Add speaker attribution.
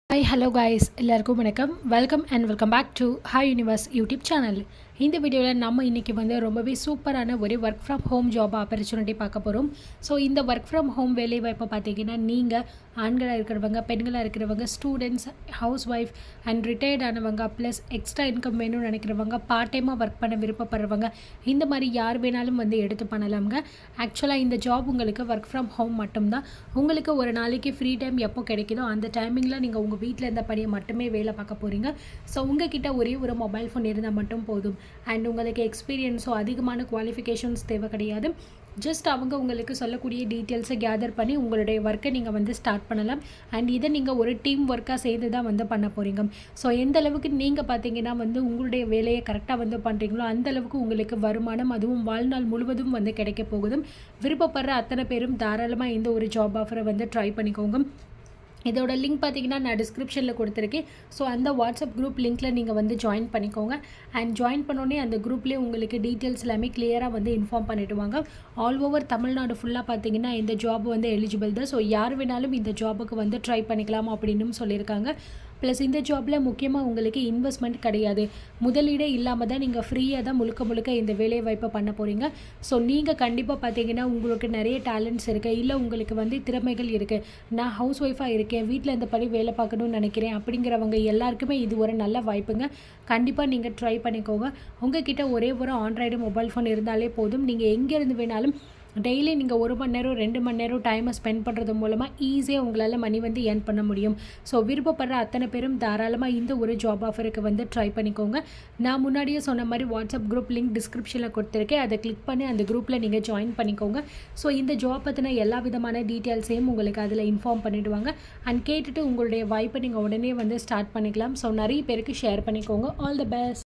Speaker 1: hi hello guys எல்லாருக்கும் வணக்கம் welcome and welcome back to Hi Universe YouTube channel இந்த வீடியோவில் நம்ம இன்றைக்கி வந்து ரொம்பவே சூப்பரான ஒரு work from home job opportunity பார்க்க போகிறோம் ஸோ இந்த ஒர்க் ஃப்ரம் ஹோம் வேலை வாய்ப்பை பார்த்தீங்கன்னா நீங்கள் ஆண்களாக இருக்கிறவங்க பெண்களாக இருக்கிறவங்க students house wife and retired ஆனவங்க ப்ளஸ் எக்ஸ்ட்ரா இன்கம் வேணும்னு நினைக்கிறவங்க பார்ட் டைமாக ஒர்க் பண்ண விருப்பப்படுறவங்க இந்த மாதிரி யார் வேணாலும் வந்து எடுத்து பண்ணலாம்ங்க ஆக்சுவலாக இந்த ஜாப் உங்களுக்கு ஒர்க் ஃப்ரம் ஹோம் மட்டும்தான் உங்களுக்கு ஒரு நாளைக்கு ஃப்ரீ டைம் எப்போ கிடைக்குதோ அந்த டைமிங்கில் நீங்கள் உங்கள் வீட்டில் இருந்த பணியை மட்டுமே வேலை பார்க்க போகிறீங்க ஸோ உங்ககிட்ட ஒரே ஒரு மொபைல் ஃபோன் இருந்தால் மட்டும் போதும் அண்ட் உங்களுக்கு எக்ஸ்பீரியன்ஸோ அதிகமான குவாலிஃபிகேஷன்ஸ் தேவை கிடையாது ஜஸ்ட் அவங்க உங்களுக்கு சொல்லக்கூடிய டீட்டெயில்ஸை கேதர் பண்ணி உங்களுடைய ஒர்க்கை நீங்கள் வந்து ஸ்டார்ட் பண்ணலாம் அண்ட் இதை நீங்கள் ஒரு டீம் ஒர்க்காக சேர்ந்து தான் வந்து பண்ண போகிறீங்க ஸோ எந்த அளவுக்கு நீங்கள் பார்த்தீங்கன்னா வந்து உங்களுடைய வேலையை கரெக்டாக வந்து பண்ணுறீங்களோ அந்த அளவுக்கு உங்களுக்கு வருமானம் அதுவும் வாழ்நாள் முழுவதும் வந்து கிடைக்க போகுது விருப்பப்படுற அத்தனை பேரும் தாராளமாக இந்த ஒரு ஜாப் ஆஃபரை வந்து ட்ரை பண்ணிக்கோங்க இதோட லிங்க் பார்த்தீங்கன்னா நான் டிஸ்கிரிப்ஷனில் கொடுத்துருக்கேன் ஸோ அந்த வாட்ஸ்அப் குரூப் லிங்க்கில் நீங்கள் வந்து ஜாயின் பண்ணிக்கோங்க அண்ட் ஜாயின் பண்ணோடனே அந்த குரூப்லேயே உங்களுக்கு டீட்டெயில்ஸ் எல்லாமே கிளியராக வந்து இன்ஃபார்ம் பண்ணிவிடுவாங்க ஆல் ஓவர் தமிழ்நாடு ஃபுல்லாக பார்த்தீங்கன்னா இந்த ஜாப் வந்து எலிஜிபிள் தான் ஸோ யார் வேணாலும் இந்த ஜாபுக்கு வந்து ட்ரை பண்ணிக்கலாம் அப்படின்னு சொல்லியிருக்காங்க ப்ளஸ் இந்த ஜாப்பில் முக்கியமாக உங்களுக்கு இன்வெஸ்ட்மெண்ட் கிடையாது முதலீடே இல்லாமல் தான் நீங்கள் ஃப்ரீயாக தான் முழுக்க முழுக்க இந்த வேலை வாய்ப்பை பண்ண போகிறீங்க ஸோ நீங்கள் கண்டிப்பாக பார்த்தீங்கன்னா உங்களுக்கு நிறைய டேலண்ட்ஸ் இருக்குது இல்லை உங்களுக்கு வந்து திறமைகள் இருக்குது நான் ஹவுஸ் ஒய்ஃபாக இருக்கேன் வீட்டில் இந்த படி வேலை பார்க்கணும்னு நினைக்கிறேன் அப்படிங்கிறவங்க எல்லாருக்குமே இது ஒரு நல்ல வாய்ப்புங்க கண்டிப்பாக நீங்கள் ட்ரை பண்ணிக்கோங்க உங்ககிட்ட ஒரே ஒரு ஆண்ட்ராய்டு மொபைல் ஃபோன் இருந்தாலே போதும் நீங்கள் எங்கேருந்து வேணாலும் டெய்லி நீங்கள் ஒரு மணி நேரம் ரெண்டு மணி நேரம் டைமை ஸ்பெண்ட் பண்ணுறது மூலமாக ஈஸியாக உங்களால் மணி வந்து ஏர்ன் பண்ண முடியும் ஸோ விருப்பப்படுற அத்தனை பேரும் தாராளமாக இந்த ஒரு ஜாப் ஆஃபருக்கு வந்து ட்ரை பண்ணிக்கோங்க நான் முன்னாடியே சொன்ன மாதிரி வாட்ஸ்அப் குரூப் லிங்க் டிஸ்கிரிப்ஷனில் கொடுத்துருக்கேன் அதை கிளிக் பண்ணி அந்த குரூப்பில் நீங்கள் ஜாயின் பண்ணிக்கோங்க ஸோ இந்த ஜாப் பற்றின எல்லா விதமான டீட்டெயில்ஸையும் உங்களுக்கு அதில் இன்ஃபார்ம் பண்ணிவிடுவாங்க அண்ட் கேட்டுட்டு உங்களுடைய வாய்ப்பை நீங்கள் உடனே வந்து ஸ்டார்ட் பண்ணிக்கலாம் ஸோ நிறைய பேருக்கு ஷேர் பண்ணிக்கோங்க ஆல் த பெஸ்ட்